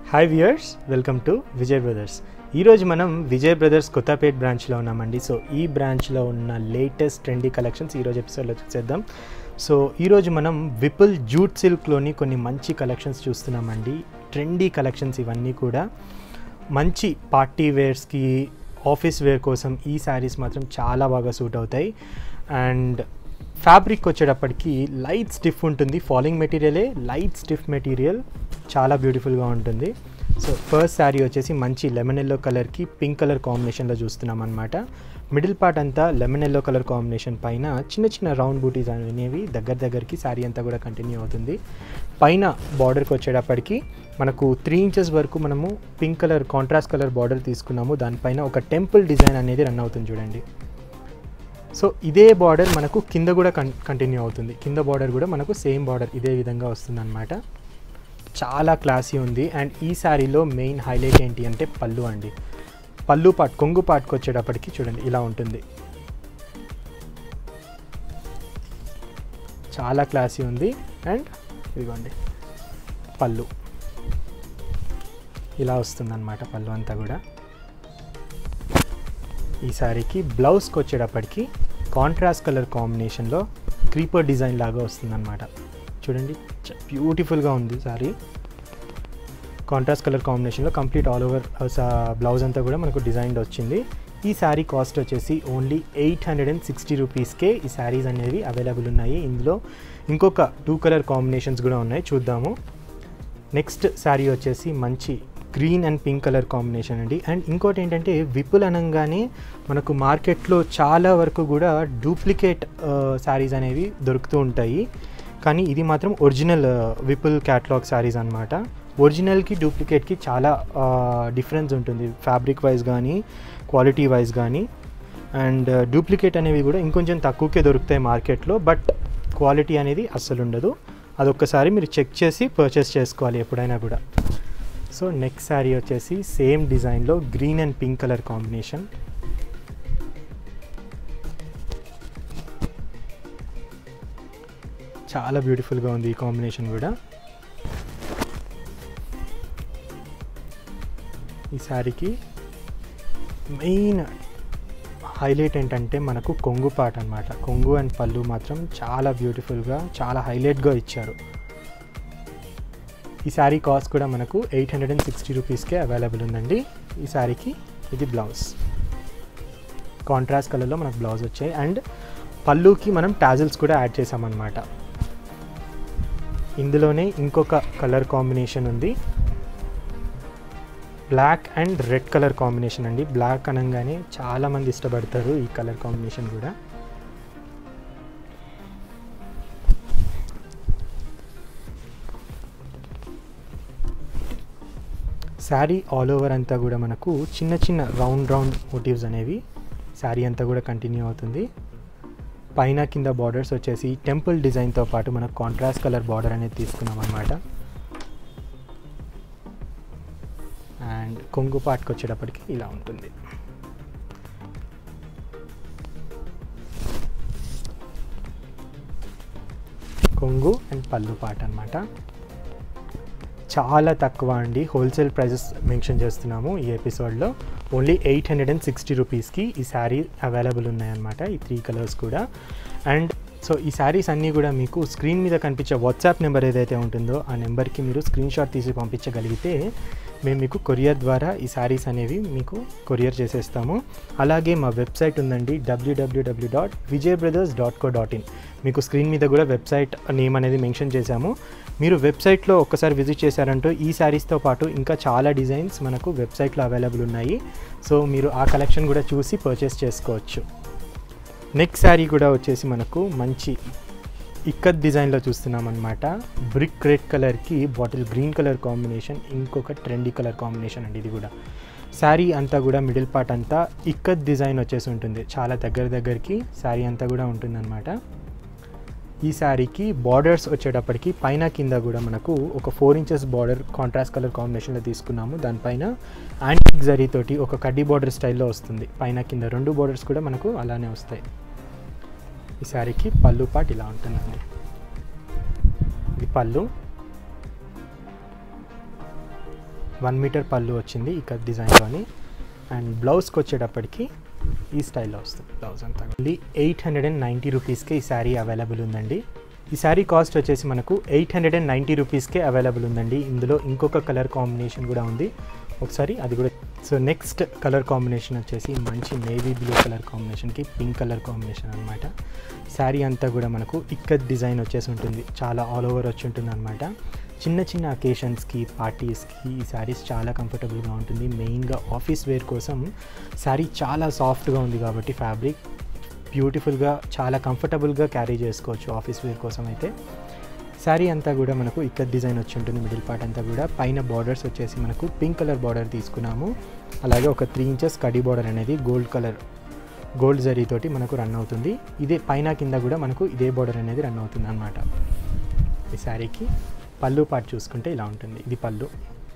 hi viewers welcome to Vijay Brothers ఈరోజు మనం Vijay brothers Kothapet బ్రాంచ్లో ఉన్నామండి సో ఈ బ్రాంచ్లో ఉన్న లేటెస్ట్ ట్రెండీ కలెక్షన్స్ ఈరోజు ఎపిసోడ్లో చూసేద్దాం సో ఈరోజు మనం విపుల్ జూట్ సిల్క్లోని కొన్ని మంచి కలెక్షన్స్ చూస్తున్నామండి ట్రెండీ కలెక్షన్స్ ఇవన్నీ కూడా మంచి పార్టీ వేర్స్కి ఆఫీస్ వేర్ కోసం ఈ శారీస్ మాత్రం చాలా బాగా సూట్ అవుతాయి అండ్ ఫ్యాబ్రిక్ వచ్చేటప్పటికి లైట్ స్టిఫ్ ఉంటుంది ఫాలింగ్ మెటీరియలే లైట్ స్టిఫ్ మెటీరియల్ చాలా బ్యూటిఫుల్గా ఉంటుంది సో ఫస్ట్ శారీ వచ్చేసి మంచి లెమన్ ఎల్లో కలర్కి పింక్ కలర్ కాంబినేషన్లో చూస్తున్నాం అనమాట మిడిల్ పార్ట్ అంతా లెమన్ ఎల్లో కలర్ కాంబినేషన్ పైన చిన్న చిన్న రౌండ్ బూటీస్ అనేవి దగ్గర దగ్గరికి శారీ అంతా కూడా కంటిన్యూ అవుతుంది పైన బార్డర్కి వచ్చేటప్పటికి మనకు త్రీ ఇంచెస్ వరకు మనము pink colour contrast colour border తీసుకున్నాము దానిపైన ఒక టెంపుల్ డిజైన్ అనేది రన్ అవుతుంది చూడండి సో ఇదే బార్డర్ మనకు కింద కూడా కన్ కంటిన్యూ అవుతుంది కింద బార్డర్ కూడా మనకు సేమ్ బార్డర్ ఇదే విధంగా వస్తుందన్నమాట చాలా క్లాసీ ఉంది అండ్ ఈ శారీలో మెయిన్ హైలైట్ ఏంటి అంటే పళ్ళు అండి పళ్ళు పాట్ కొంగు పాటుకు వచ్చేటప్పటికి చూడండి ఇలా ఉంటుంది చాలా క్లాసీ ఉంది అండ్ ఇదిగోండి పళ్ళు ఇలా వస్తుందన్నమాట పళ్ళు అంతా కూడా ఈ శారీకి బ్లౌజ్కి వచ్చేటప్పటికి కాంట్రాస్ట్ కలర్ కాంబినేషన్లో క్రీపర్ డిజైన్ లాగా వస్తుందన్నమాట చూడండి బ్యూటిఫుల్గా ఉంది శారీ కాంట్రాస్ట్ కలర్ కాంబినేషన్లో కంప్లీట్ ఆల్ ఓవర్ బ్లౌజ్ అంతా కూడా మనకు డిజైన్ వచ్చింది ఈ శారీ కాస్ట్ వచ్చేసి only eight hundred and sixty రూపీస్కే ఈ శారీస్ అనేవి అవైలబుల్ ఉన్నాయి ఇందులో ఇంకొక టూ కలర్ కాంబినేషన్స్ కూడా ఉన్నాయి చూద్దాము నెక్స్ట్ శారీ వచ్చేసి మంచి green and pink colour combination అండి అండ్ ఇంకోటి ఏంటంటే విపుల్ అనగానే మనకు మార్కెట్లో చాలా వరకు కూడా డూప్లికేట్ శారీస్ అనేవి దొరుకుతూ ఉంటాయి కానీ ఇది మాత్రం ఒరిజినల్ విపుల్ క్యాటలాగ్ శారీస్ అనమాట ఒరిజినల్కి డూప్లికేట్కి చాలా డిఫరెన్స్ ఉంటుంది ఫ్యాబ్రిక్ వైజ్ కానీ క్వాలిటీ వైజ్ కానీ అండ్ డూప్లికేట్ అనేవి కూడా ఇంకొంచెం తక్కువకే దొరుకుతాయి మార్కెట్లో బట్ క్వాలిటీ అనేది అస్సలు ఉండదు అదొక్కసారి మీరు చెక్ చేసి పర్చేస్ చేసుకోవాలి ఎప్పుడైనా కూడా సో నెక్స్ట్ శారీ వచ్చేసి సేమ్ డిజైన్లో green and pink colour combination చాలా బ్యూటిఫుల్గా ఉంది ఈ కాంబినేషన్ కూడా ఈ శారీకి మెయిన్ హైలైట్ ఏంటంటే మనకు కొంగు పాట అనమాట కొంగు అండ్ పళ్ళు మాత్రం చాలా బ్యూటిఫుల్గా చాలా హైలైట్గా ఇచ్చారు ఈ శారీ కాస్ట్ కూడా మనకు ఎయిట్ హండ్రెడ్ అండ్ సిక్స్టీ రూపీస్కే అవైలబుల్ ఉందండి ఈ శారీకి ఇది బ్లౌజ్ కాంట్రాస్ట్ కలర్లో మనకు బ్లౌజ్ వచ్చాయి అండ్ పళ్ళుకి మనం టాజిల్స్ కూడా యాడ్ చేసామన్నమాట ఇందులోనే ఇంకొక కలర్ కాంబినేషన్ ఉంది black and red colour combination అండి బ్లాక్ అనగానే చాలామంది ఇష్టపడతారు ఈ కలర్ కాంబినేషన్ కూడా శారీ ఆల్ ఓవర్ అంతా కూడా మనకు చిన్న చిన్న రౌండ్ రౌండ్ మోటివ్స్ అనేవి శారీ అంతా కూడా కంటిన్యూ అవుతుంది పైన కింద బార్డర్స్ వచ్చేసి టెంపుల్ డిజైన్తో పాటు మనకు కాంట్రాస్ట్ కలర్ బార్డర్ అనేది తీసుకున్నాం అనమాట అండ్ కొంగు పాటుకు వచ్చేటప్పటికి ఇలా ఉంటుంది కొంగు అండ్ పళ్ళు పాట అనమాట చాలా తక్కువ అండి హోల్సేల్ ప్రైజెస్ మెన్షన్ చేస్తున్నాము ఈ ఎపిసోడ్లో only eight hundred and sixty రూపీస్కి ఈ శారీ అవైలబుల్ ఉన్నాయన్నమాట ఈ త్రీ కలర్స్ కూడా అండ్ సో ఈ శారీస్ అన్నీ కూడా మీకు స్క్రీన్ మీద కనిపించే వాట్సాప్ నెంబర్ ఏదైతే ఉంటుందో ఆ నెంబర్కి మీరు స్క్రీన్ షాట్ తీసి పంపించగలిగితే మేము మీకు కొరియర్ ద్వారా ఈ శారీస్ అనేవి మీకు కొరియర్ చేసేస్తాము అలాగే మా వెబ్సైట్ ఉందండి WWW dot Vijay Brothers dot co dot in మీకు స్క్రీన్ మీద కూడా వెబ్సైట్ నేమ్ అనేది మెన్షన్ చేశాము మీరు వెబ్సైట్లో ఒక్కసారి విజిట్ చేశారంటూ ఈ శారీస్తో పాటు ఇంకా చాలా డిజైన్స్ మనకు వెబ్సైట్లో అవైలబుల్ ఉన్నాయి సో మీరు ఆ కలెక్షన్ కూడా చూసి పర్చేస్ చేసుకోవచ్చు నెక్స్ట్ శారీ కూడా వచ్చేసి మనకు మంచి ఇక్కత్ డిజైన్లో చూస్తున్నాం అనమాట బ్రిక్ రెడ్ కలర్కి బాటిల్ గ్రీన్ కలర్ కాంబినేషన్ ఇంకొక ట్రెండీ కలర్ కాంబినేషన్ అండి ఇది కూడా శారీ అంతా కూడా మిడిల్ పార్ట్ అంతా ఇక్కత్ డిజైన్ వచ్చేసి ఉంటుంది చాలా దగ్గర దగ్గరికి శారీ అంతా కూడా ఉంటుందన్నమాట ఈ శారీకి బార్డర్స్ వచ్చేటప్పటికి పైన కింద కూడా మనకు ఒక four inches border contrast colour కాంబినేషన్లో తీసుకున్నాము దానిపైన యాంటిక్ జరీతోటి ఒక కడ్డీ బార్డర్ స్టైల్లో వస్తుంది పైన కింద రెండు బార్డర్స్ కూడా మనకు అలానే వస్తాయి ఈ శారీకి పళ్ళు పాటు ఇలా ఉంటుందండి ఇది పళ్ళు వన్ మీటర్ పళ్ళు వచ్చింది ఇక డిజైన్లోని అండ్ బ్లౌజ్కి వచ్చేటప్పటికి ఈ స్టైల్లో వస్తుంది బ్లౌజ్ అంతా మళ్ళీ ఎయిట్ హండ్రెడ్ అండ్ నైంటీ రూపీస్కే ఈ శారీ అవైలబుల్ ఉందండి ఈ శారీ కాస్ట్ వచ్చేసి మనకు ఎయిట్ హండ్రెడ్ అండ్ నైంటీ రూపీస్కే అవైలబుల్ ఉందండి ఇందులో ఇంకొక కలర్ కాంబినేషన్ కూడా ఉంది ఒకసారి అది కూడా సో నెక్స్ట్ కలర్ కాంబినేషన్ వచ్చేసి మంచి నేవీ బ్లూ కలర్ కాంబినేషన్కి పింక్ కలర్ కాంబినేషన్ అనమాట శారీ అంతా కూడా మనకు ఇక్కత్ డిజైన్ వచ్చేసి ఉంటుంది చాలా ఆల్ ఓవర్ వచ్చి ఉంటుంది అనమాట చిన్న చిన్న అకేషన్స్కి పార్టీస్కి ఈ శారీస్ చాలా కంఫర్టబుల్గా ఉంటుంది మెయిన్గా ఆఫీస్ వేర్ కోసం శారీ చాలా సాఫ్ట్గా ఉంది కాబట్టి ఫ్యాబ్రిక్ బ్యూటిఫుల్గా చాలా కంఫర్టబుల్గా క్యారీ చేసుకోవచ్చు ఆఫీస్ వేర్ కోసం అయితే శారీ అంతా కూడా మనకు ఇక్కడ డిజైన్ వచ్చి ఉంటుంది మిడిల్ పార్ట్ అంతా కూడా పైన బార్డర్స్ వచ్చేసి మనకు పింక్ కలర్ బార్డర్ తీసుకున్నాము అలాగే ఒక త్రీ ఇంచెస్ కడి బార్డర్ అనేది గోల్డ్ కలర్ గోల్డ్ జరీతోటి మనకు రన్ అవుతుంది ఇదే పైన కింద కూడా మనకు ఇదే బార్డర్ అనేది రన్ అవుతుంది అనమాట ఈ శారీకి పళ్ళు పార్ట్ చూసుకుంటే ఇలా ఉంటుంది ఇది పళ్ళు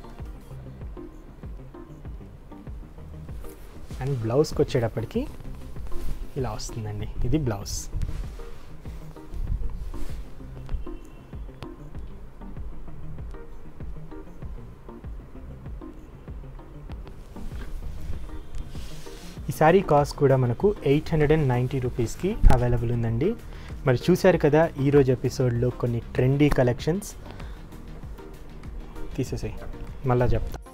అండ్ బ్లౌజ్కి వచ్చేటప్పటికి ఇలా వస్తుందండి ఇది బ్లౌజ్ ఈ శారీ కాస్ట్ కూడా మనకు ఎయిట్ హండ్రెడ్ అండ్ నైంటీ రూపీస్కి అవైలబుల్ ఉందండి మరి చూశారు కదా ఈరోజు ఎపిసోడ్లో కొన్ని ట్రెండీ కలెక్షన్స్ తీసేసాయి మళ్ళా చెప్తా